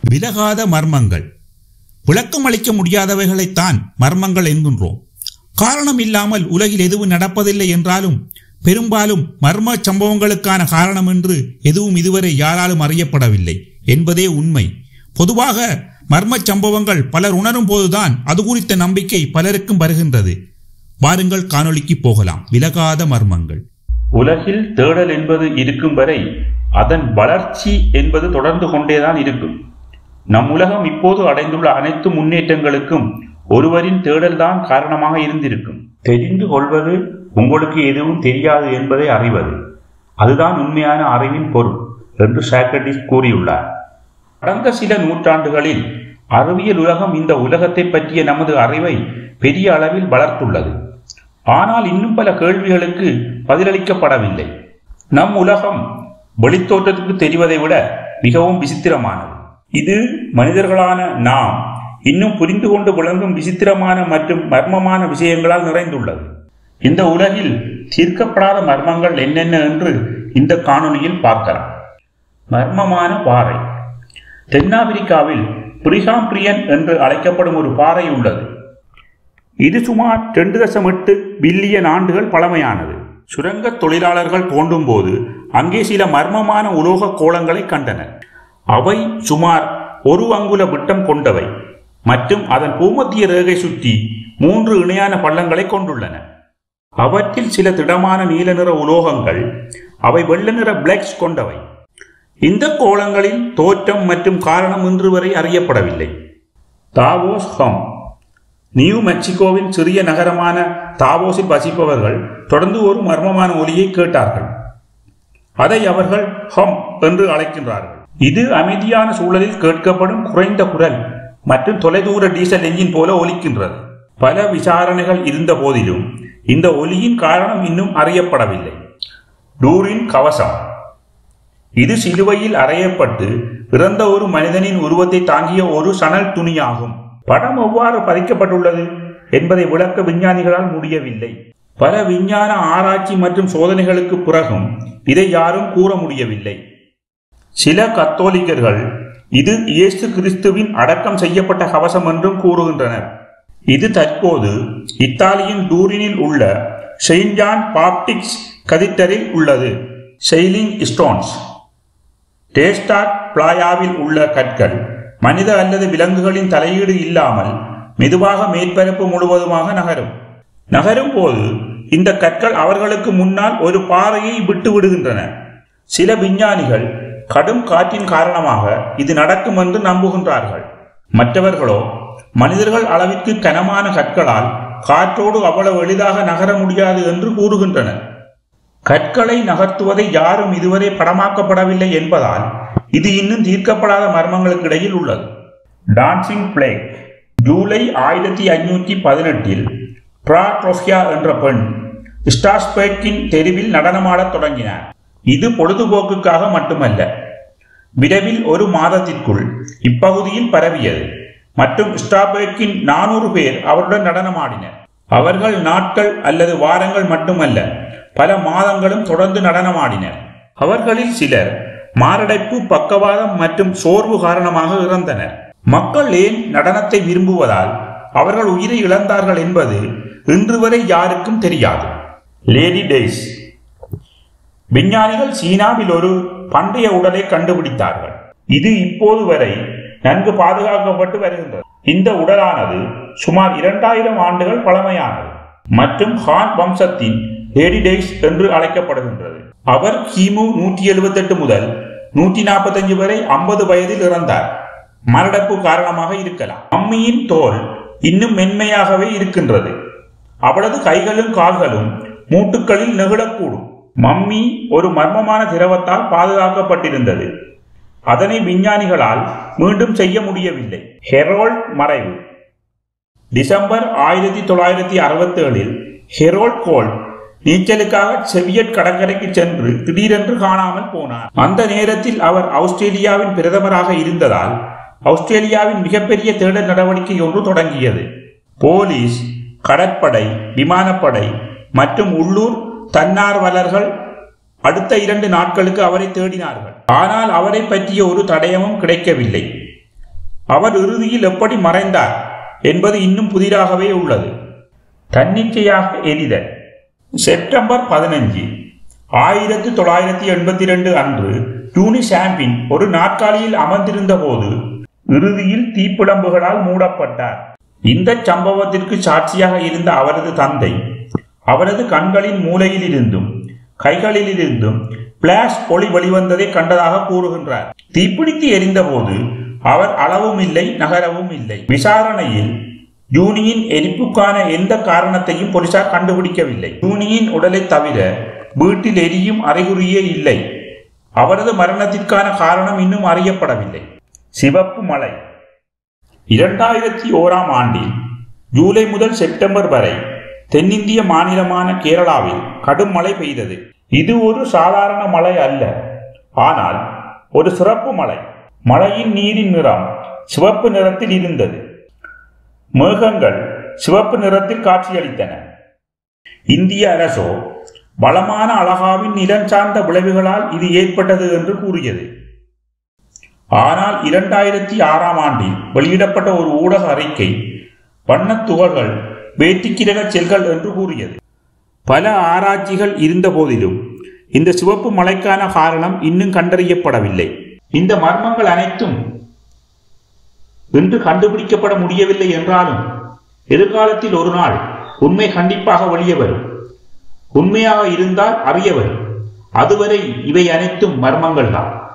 விலகாத மர்மங்கள் விளக்கம் அளிக்க முடியாதவைகளைத்தான் மர்மங்கள் என்கின்றோம் காரணம் இல்லாமல் உலகில் எதுவும் நடப்பதில்லை என்றாலும் பெரும்பாலும் மர்ம சம்பவங்களுக்கான காரணம் என்று எதுவும் இதுவரை யாராலும் அறியப்படவில்லை என்பதே உண்மை பொதுவாக மர்ம சம்பவங்கள் பலர் உணரும் போதுதான் அது குறித்த நம்பிக்கை பலருக்கும் வருகின்றது வாருங்கள் காணொளிக்கு போகலாம் விலகாத மர்மங்கள் உலகில் தேடல் என்பது இருக்கும் வரை அதன் வளர்ச்சி என்பது தொடர்ந்து கொண்டேதான் இருக்கும் நம் உலகம் இப்போது அடைந்துள்ள அனைத்து முன்னேற்றங்களுக்கும் ஒருவரின் தேடல்தான் காரணமாக இருந்திருக்கும் தெரிந்து கொள்வது உங்களுக்கு எதுவும் தெரியாது என்பதை அறிவது அதுதான் உண்மையான அறிவின் பொருள் என்று சாக்ரட்டிஸ் கூறியுள்ளார் கடந்த சில நூற்றாண்டுகளில் அறிவியல் உலகம் இந்த உலகத்தை பற்றிய நமது அறிவை பெரிய அளவில் வளர்த்துள்ளது ஆனால் இன்னும் பல கேள்விகளுக்கு பதிலளிக்கப்படவில்லை நம் உலகம் வெளித்தோற்றத்துக்கு தெரிவதை விட மிகவும் விசித்திரமானது இது மனிதர்களான நாம் இன்னும் புரிந்து கொண்டு விளங்கும் விசித்திரமான மற்றும் மர்மமான விஷயங்களால் நிறைந்துள்ளது இந்த உலகில் தீர்க்கப்படாத மர்மங்கள் என்னென்ன என்று இந்த காணொளியில் பார்க்கலாம் மர்மமான பாறை தென்னாப்பிரிக்காவில் பிரிகாம்பிரியன் என்று அழைக்கப்படும் ஒரு பாறை உள்ளது இது சுமார் ரெண்டு தசம் எட்டு பில்லியன் ஆண்டுகள் பழமையானது சுரங்க தொழிலாளர்கள் தோண்டும் போது அங்கே சில மர்மமான உலோக கோலங்களை கண்டனர் அவை சுமார் ஒரு அங்குல விட்டம் கொண்டவை மற்றும் அதன் பூமத்திய ரேகை சுற்றி மூன்று இணையான பள்ளங்களை கொண்டுள்ளன அவற்றில் சில திடமான நீல நிற உலோகங்கள் அவை வெள்ள நிற பிளக்ஸ் கொண்டவை இந்த கோலங்களின் தோற்றம் மற்றும் காரணம் இன்று வரை அறியப்படவில்லை தாவோஸ் ஹம் நியூ மெக்சிகோவின் சிறிய நகரமான தாவோஸில் வசிப்பவர்கள் தொடர்ந்து ஒரு மர்மமான ஒலியை கேட்டார்கள் அதை அவர்கள் ஹம் என்று அழைக்கின்றார்கள் இது அமைதியான சூழலில் கேட்கப்படும் குறைந்த குரல் மற்றும் தொலைதூர டீசல் என்ஜின் போல ஒலிக்கின்றது பல விசாரணைகள் இருந்த போதிலும் இந்த ஒலியின் காரணம் இன்னும் அறியப்படவில்லை டூரின் கவசம் இது சிலுவையில் அறையப்பட்டு இறந்த ஒரு மனிதனின் உருவத்தை தாங்கிய ஒரு சணல் துணியாகும் படம் எவ்வாறு பதிக்கப்பட்டுள்ளது என்பதை விளக்க விஞ்ஞானிகளால் முடியவில்லை பல விஞ்ஞான ஆராய்ச்சி மற்றும் சோதனைகளுக்கு பிறகும் இதை யாரும் கூற முடியவில்லை சில கத்தோலிக்கர்கள் இது இயேசு கிறிஸ்துவின் அடக்கம் செய்யப்பட்ட கவசம் என்றும் கூறுகின்றனர் இது தற்போது இத்தாலியின் டூரினில் உள்ள செயின்ட் ஜான் பாப்டிக்ஸ் கதிட்டரில் உள்ளது செயிலிங் ஸ்டோன்ஸ் டேஸ்டாக் பிளாயாவில் உள்ள கற்கள் மனித அல்லது விலங்குகளின் தலையீடு இல்லாமல் மெதுவாக மேற்பரப்பு முழுவதுமாக நகரும் நகரும் போது இந்த கற்கள் அவர்களுக்கு முன்னால் ஒரு பாறையை விட்டு விடுகின்றன சில விஞ்ஞானிகள் கடும் காற்றின் காரணமாக இது நடக்கும் என்று நம்புகின்றார்கள் மற்றவர்களோ மனிதர்கள் அளவிற்கு கனமான கற்களால் காற்றோடு அவ்வளவு எளிதாக நகர முடியாது என்று கூறுகின்றனர் கற்களை நகர்த்துவதை யாரும் இதுவரை படமாக்கப்படவில்லை என்பதால் இது இன்னும் தீர்க்கப்படாத மர்மங்களுக்கு இடையில் உள்ளது டான்சிங் பிளேக் ஜூலை ஆயிரத்தி ஐநூற்றி பதினெட்டில் ட்ரோஃபியா என்ற பெண் ஸ்டாஸ்பேக்கின் தெருவில் நடனமாடத் தொடங்கினார் இது பொழுதுபோக்குக்காக மட்டுமல்ல விரைவில் ஒரு மாதத்திற்குள் இப்பகுதியில் பரவியது மற்றும் ஸ்டாபேக்கின் நானூறு பேர் அவருடன் நடனமாடினர் அவர்கள் நாட்கள் அல்லது வாரங்கள் மட்டுமல்ல பல மாதங்களும் தொடர்ந்து நடனமாடினர் அவர்களில் சிலர் மாரடைப்பு பக்கவாதம் மற்றும் சோர்வு காரணமாக இறந்தனர் மக்கள் ஏன் நடனத்தை விரும்புவதால் அவர்கள் உயிரை இழந்தார்கள் என்பது இன்று வரை யாருக்கும் தெரியாது லேடி டேஸ் விஞ்ஞானிகள் சீனாவில் ஒரு பண்டைய உடலை கண்டுபிடித்தார்கள் இது இப்போது வரை நன்கு பாதுகாக்கப்பட்டு வருகின்றது இந்த உடலானது சுமார் இரண்டாயிரம் ஆண்டுகள் பழமையானது மற்றும் ஹான் வம்சத்தின் லேடி டேஸ் என்று அழைக்கப்படுகின்றது அவர் கிமு நூற்றி எழுபத்தெட்டு முதல் நூற்றி நாற்பத்தஞ்சு வரை ஐம்பது வயதில் இறந்தார் மரடப்பு காரணமாக இருக்கலாம் அம்மியின் தோல் இன்னும் மென்மையாகவே இருக்கின்றது அவளது கைகளும் கால்களும் மூட்டுக்களில் நெகிழக்கூடும் மம்மி ஒரு மர்மமான திரவத்தால் பாதுகாக்கப்பட்டிருந்தது அதனை விஞ்ஞானிகளால் மீண்டும் செய்ய முடியவில்லை ஹெரோல்ட் மறைவு டிசம்பர் ஆயிரத்தி தொள்ளாயிரத்தி அறுபத்தி ஏழில் ஹெரோல்ட் கோல்ட் நீச்சலுக்காக செவியட் கடற்கரைக்கு சென்று திடீரென்று காணாமல் போனார் அந்த நேரத்தில் அவர் ஆஸ்திரேலியாவின் பிரதமராக இருந்ததால் ஆஸ்திரேலியாவின் மிகப்பெரிய தேடல் நடவடிக்கை ஒன்று தொடங்கியது போலீஸ் கடற்படை விமானப்படை மற்றும் உள்ளூர் தன்னார்வலர்கள் அடுத்த இரண்டு நாட்களுக்கு அவரை தேடினார்கள் ஆனால் அவரை பற்றிய ஒரு தடயமும் கிடைக்கவில்லை அவர் இறுதியில் எப்படி மறைந்தார் என்பது இன்னும் புதிராகவே உள்ளது தன்னிச்சையாக எரிதல் செப்டம்பர் பதினஞ்சு ஆயிரத்தி தொள்ளாயிரத்தி எண்பத்தி ரெண்டு அன்று டூனி சாம்பின் ஒரு நாற்காலியில் அமர்ந்திருந்த போது இறுதியில் தீப்பிழம்புகளால் மூடப்பட்டார் இந்த சம்பவத்திற்கு சாட்சியாக இருந்த அவரது தந்தை அவரது கண்களின் மூலையில் இருந்தும் கைகளில் இருந்தும் பிளாஷ் ஒளி வெளிவந்ததை கண்டதாக கூறுகின்றார் தீப்பிடித்து எரிந்தபோது அவர் அளவும் இல்லை நகரவும் இல்லை விசாரணையில் ஜூனியின் எரிப்புக்கான எந்த காரணத்தையும் போலீசார் கண்டுபிடிக்கவில்லை ஜூனியின் உடலை தவிர வீட்டில் எரியும் அறிகுறியே இல்லை அவரது மரணத்திற்கான காரணம் இன்னும் அறியப்படவில்லை சிவப்பு மலை இரண்டாயிரத்தி ஓராம் ஆண்டில் ஜூலை முதல் செப்டம்பர் வரை தென்னிந்திய மாநிலமான கேரளாவில் கடும் மழை பெய்தது இது ஒரு சாதாரண மழை அல்ல ஆனால் ஒரு சிறப்பு மழை மழையின் நீரின் நிறம் சிவப்பு நிறத்தில் இருந்தது மேகங்கள் சிவப்பு நிறத்தில் காட்சியளித்தன இந்திய அரசோ வளமான அழகாவின் நிலம் சார்ந்த விளைவுகளால் இது ஏற்பட்டது என்று கூறியது ஆனால் இரண்டாயிரத்தி ஆறாம் ஆண்டில் வெளியிடப்பட்ட ஒரு ஊடக அறிக்கை வண்ணத் துகள்கள் வேட்டிக்கிரக செல்கள் என்று கூறியது பல ஆராய்ச்சிகள் இருந்த போதிலும் இந்த சிவப்பு மலைக்கான காரணம் இன்னும் கண்டறியப்படவில்லை இந்த மர்மங்கள் அனைத்தும் இன்று கண்டுபிடிக்கப்பட முடியவில்லை என்றாலும் எதிர்காலத்தில் ஒரு நாள் உண்மை கண்டிப்பாக வெளியே வரும் உண்மையாக இருந்தால் அறிய வரும் அதுவரை இவை அனைத்தும் மர்மங்கள் தான்